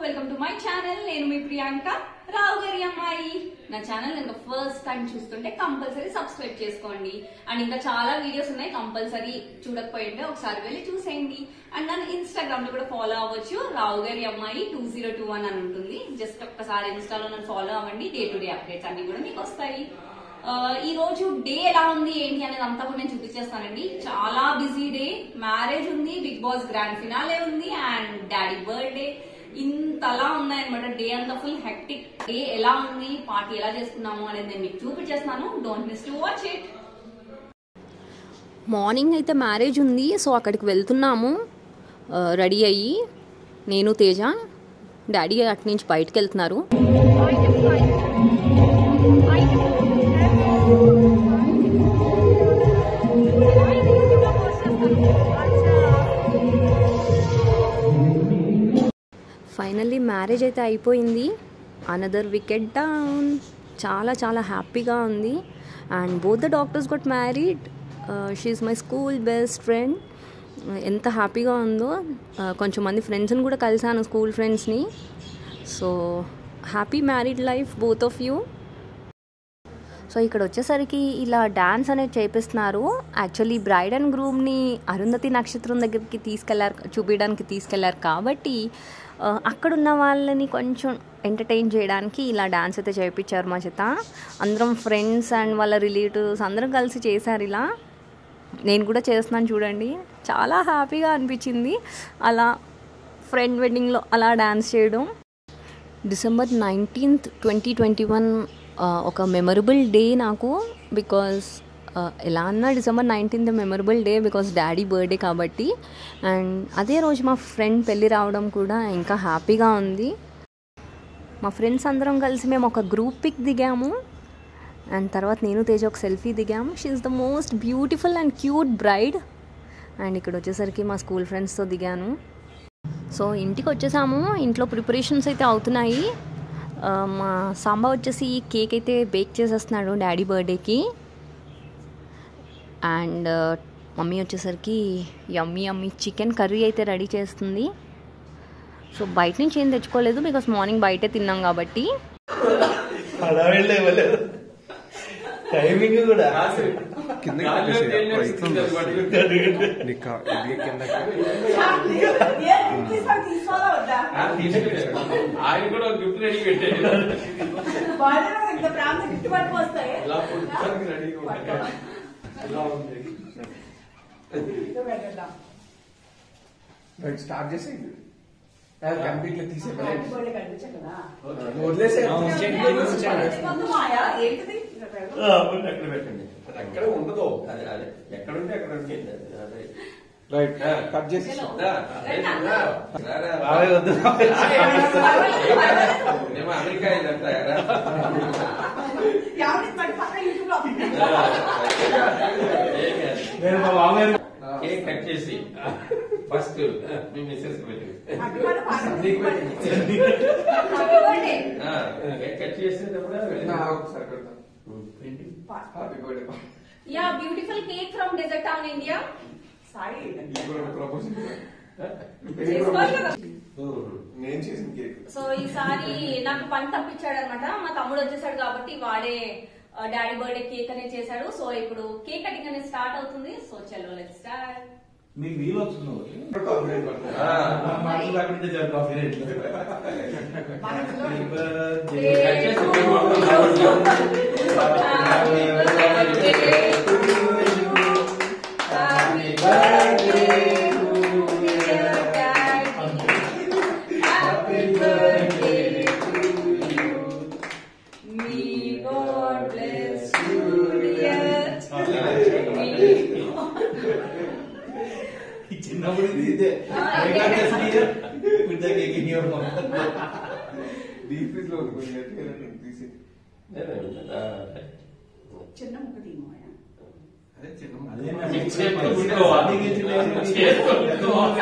Welcome to my channel నేను మీ ప్రియాంక రావు గారి అమ్మాయి నా ఛానల్ ఇంకా ఫస్ట్ టైం చూస్తుంటే కంపల్సరీ సబ్స్క్రైబ్ చేసుకోండి అండ్ ఇంకా చాలా వీడియోస్ ఉన్నాయి కంపల్సరీ చూడకపోయింటే ఒకసారి వెళ్ళి చూసేయండి అండ్ నన్ను ఇన్స్టాగ్రామ్ లో కూడా ఫాలో అవ్వచ్చు రావు గారి అమ్మాయి టూ జీరో టూ వన్ అని ఉంటుంది జస్ట్ ఒక్కసారి ఇన్స్టాలో నన్ను ఫాలో అవ్వండి డే టు డే అప్డేట్స్ అన్ని కూడా మీకు వస్తాయి ఆ, ఈ రోజు డే ఎలా ఉంది ఏంటి అనేది అంతా కూడా నేను చూపించేస్తానండి చాలా బిజీ డే మ్యారేజ్ ఉంది బిగ్ బాస్ గ్రాండ్ ఫినాలే ఉంది అండ్ డాడీ బర్త్డే ఇంతలా ఉన్నాయన్నమాట డే అంతా ఫుల్ హెక్టిక్ డే ఎలా ఉంది పార్టీ ఎలా చేసుకున్నాము అనేది నేను మీకు చూపించేస్తాను don't miss to watch it morning అయితే మ్యారేజ్ ఉంది సో అక్కడికి వెళ్తున్నాము రెడీ అయ్యి నేను తేజ డాడీ అటు నుంచి బయటకు వెళ్తున్నారు ఫైనల్లీ మ్యారేజ్ అయితే అయిపోయింది అనదర్ వికెట్ డౌన్ చాలా చాలా హ్యాపీగా ఉంది and both the doctors got married she my school best friend ఎంత హ్యాపీగా ఉందో Uh, కొంచెం మంది ఫ్రెండ్స్ని కూడా కలిసాను స్కూల్ ఫ్రెండ్స్ని so happy married life both of you so ఇక్కడ వచ్చేసరికి ఇలా డ్యాన్స్ అనేది చేపిస్తున్నారు యాక్చువల్లీ బ్రైడ్ అండ్ గ్రూమ్ని అరుంధతి నక్షత్రం దగ్గరికి తీసుకెళ్లారు చూపించడానికి తీసుకెళ్లారు కాబట్టి ఆ, అక్కడున్న వాళ్ళని కొంచెం ఎంటర్టైన్ చేయడానికి ఇలా డ్యాన్స్ అయితే చేయించారు మా చేత అందరం ఫ్రెండ్స్ అండ్ వాళ్ళ రిలేటివ్స్ అందరం కలిసి చేశారు ఇలా నేను కూడా చేస్తున్నాను చూడండి చాలా హ్యాపీగా అనిపించింది అలా ఫ్రెండ్ వెడ్డింగ్లో అలా డ్యాన్స్ చేయడం December nineteenth twenty twenty one ఒక మెమరబుల్ డే నాకు బికాస్ ఎలా అన్నా December nineteenth memorable day because daddy birthday కాబట్టి అండ్ అదే రోజు మా ఫ్రెండ్ పెళ్ళి రావడం కూడా ఇంకా హ్యాపీగా ఉంది మా ఫ్రెండ్స్ అందరం కలిసి మేము ఒక గ్రూప్ పిక్ దిగాము అండ్ తర్వాత నేను తేజ ఒక సెల్ఫీ దిగాము she's the most beautiful and cute bride and ఇక్కడ వచ్చేసరికి మా స్కూల్ ఫ్రెండ్స్తో దిగాను సో ఇంటికి వచ్చేసాము ఇంట్లో ప్రిపరేషన్స్ అయితే అవుతున్నాయి ఆ, మా సాంబా వచ్చేసి కేక్ అయితే బేక్ చేసేస్తున్నాడు డాడీ బర్త్డేకి అండ్ మమ్మీ వచ్చేసరికి యమ్మీ యమ్మీ చికెన్ కర్రీ అయితే రెడీ చేస్తుంది సో బయట నుంచి ఏం తెచ్చుకోలేదు బికాస్ మార్నింగ్ బయటే తిన్నాం కాబట్టి హడావిడి ఇవ్వలేదు టైమింగ్ కూడా కిందకి పెట్టేసి ప్రయత్నం చేస్తుంది. నీ కా- ఇది కిందకి ఆయన కూడా ఒక గిఫ్ట్ రెడీ పెట్టాడు ఇలా పుట్టడానికి రెడీగా ఉంటాడు ఇలా ఉంది రైట్, స్టార్ట్ చేసి కంప్లీట్ గా తీసే వదిలేసే అక్కడ పెట్టండి అక్కడ ఉండదు అదే అదే ఎక్కడ ఉంటే అక్కడ ఉంటుంది అదే రైట్ కట్ చేసి రా, అదే రా. రా, రా. రావే వద్దు ఏమో అమెరికా ఇదంతా రా. ఏం కాదు. నేను మా మామగారు కేక్ కట్ చేసి ఫస్ట్ మీ మిస్సెస్ పెట్టి కేక్ కట్ చేసేటప్పుడు ఒకసారి పెడతాను happy birthday ya beautiful cake from dessert town India propose చేసుకోవాలి కదా నేను చేసిన కేక్ సో ఈసారి నాకు పని తప్పించాడు అనమాట మా తమ్ముడు వచ్చేసాడు కాబట్టి వాడే డాడీ బర్త్డే కేక్ అనేది చేశాడు సో ఇప్పుడు కేక్ కటింగ్ అనేది స్టార్ట్ అవుతుంది సో చలో లెట్ స్టార్ట్ మీకు వీలు వస్తుంది ఒకటి. ఆ. నా మనసు లేకుంటే చాలు కాఫీ రేట్ కట్ చేసి ఇవ్వండి. ఈ చిన్నప్పుడు ఇది ఇదే పెద్ద కేక్ డీప్ ఫ్రీజ్ లో ఉంది కొంచెం గట్టిగా రండి, తీసి ఆ. చిన్న ముక్క తీయమోయా అదే చిన్న అదే మీ చేతితో ముట్టుకోవాలి. చేతితో ముట్టుకోవాలి.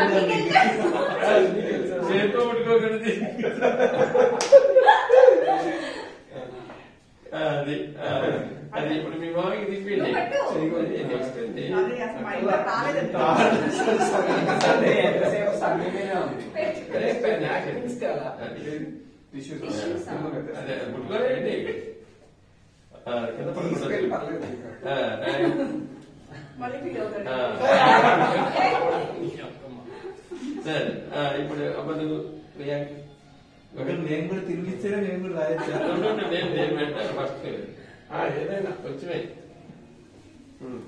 చేతితో ముట్టుకోకూడదు. ఆ, అది ఆ, అది ఇప్పుడు మీ మామకి తిప్పిండి నువ్వు పెట్టు. నెక్స్ట్ అదే అసలు మా ఇంట్లో రాలేదంట అదే ఎంతసేపు Tissues ఆ? అదే ముట్టుకోలేండి ఆ, కింద పడుకోండి. ఆ, రైట్. మళ్ళీ ఫీల్ అవుతాడు ఆ. సరే ఆ, ఇప్పుడు అప్పుడు ప్రియాంక ఒకటి నేను కూడా తిరిగిస్తేనే నేను కూడా రాయొచ్చా ఉండు, నేను నేను పెట్టాను ఫస్ట్ ఏదైనా కొంచెమే ఉమ్,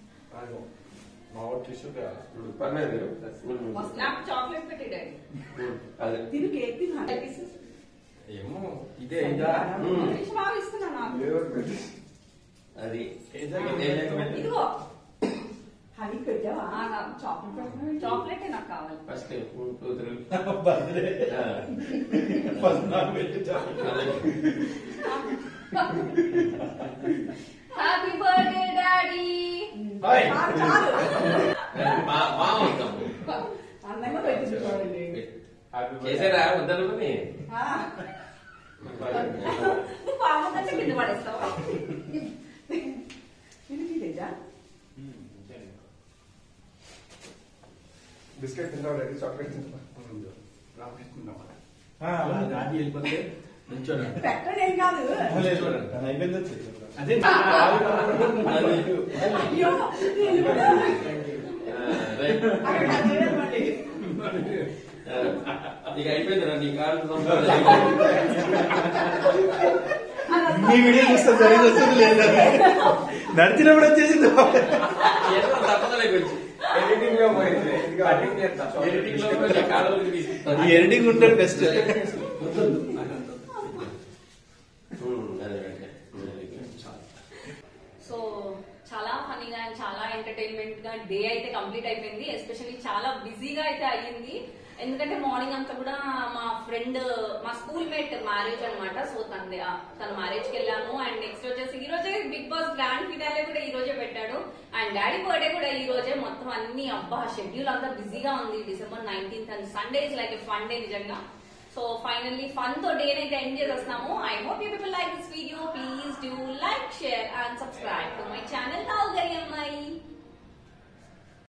ఉమ్, పర్లేదు ఉమ్, ఉమ్, నాకు చాక్లెట్ పెట్టి డాడీ ఉమ్, అదే తిని కేక్ తిన్నాను ఏమో ఇదే ఇదా ఉమ్, బాగా ఇస్తున్నా నాకు అది ఇదిగో హనీ పెట్టావా ఆ, నాకు చాక్లెట్ చాక్లెటే నాకు కావాలి first one two three birthday ఆ, ఫస్ట్ నాకు పెట్టి అదే హ్యాపీ బర్త్డే డాడీ చాలు, చాలు బా- బాగుంటాం అందంగా పెట్టింది చూడండి చేసారా వద్దనుకుని ఆ, నువ్వు బాగుందంటే కింద పడేస్తావా తిని తేజా బిస్కెట్ తింటావు రెడీ చాక్లెట్ తింటావా రాజీ వెళ్ళిపోతే పెట్టండి ఏం కాదు అయిపోయింది వచ్చి అది అయ్యో నేను కూడా ఆ, రైట్ అక్కడ కట్ చేయలేదు మళ్ళీ. ఆ, ఇక అయిపోయిందిరా నీ కాళ్ళు మీ వీడియో చూస్తే జరిగి వస్తుంది లేదా నడిచినప్పుడు వచ్చేసింది ఏదో తప్పదలే కొంచెం ఎడిటింగ్ లో పోయింది ఇది కటింగ్ చేస్తా ఎడిటింగ్ లో కూడా నీ కాళ్ళ వరకు తీసుకుంటాను. ఈ ఎడిటింగ్ ఉంటుంది బెస్ట్ ఉమ్, అదే అదే. Very good. సో చాలా ఫనీగా అండ్ చాలా ఎంటర్టైన్మెంట్ గా డే అయితే కంప్లీట్ అయిపోయింది ఎస్పెషల్లీ చాలా బిజీగా అయితే అయ్యింది ఎందుకంటే మార్నింగ్ అంతా కూడా మా ఫ్రెండ్ మా స్కూల్ మేట్ మ్యారేజ్ అనమాట సో తన తన మ్యారేజ్ కి వెళ్ళాము అండ్ నెక్స్ట్ వచ్చేసి ఈ రోజే బిగ్ బాస్ గ్రాండ్ ఫినాలే కూడా ఈ రోజే పెట్టాడు అండ్ డాడీ బర్త్డే కూడా ఈ రోజే మొత్తం అన్ని అబ్బా షెడ్యూల్ అంతా బిజీగా ఉంది December nineteenth and Sunday is like fun day నిజంగా సో ఫైనల్లీ ఫన్ తో డే అయితే ఎండ్ చేసేస్తున్నాము I hope you people like this video please do like share and subscribe to my channel now గరి అమ్మాయి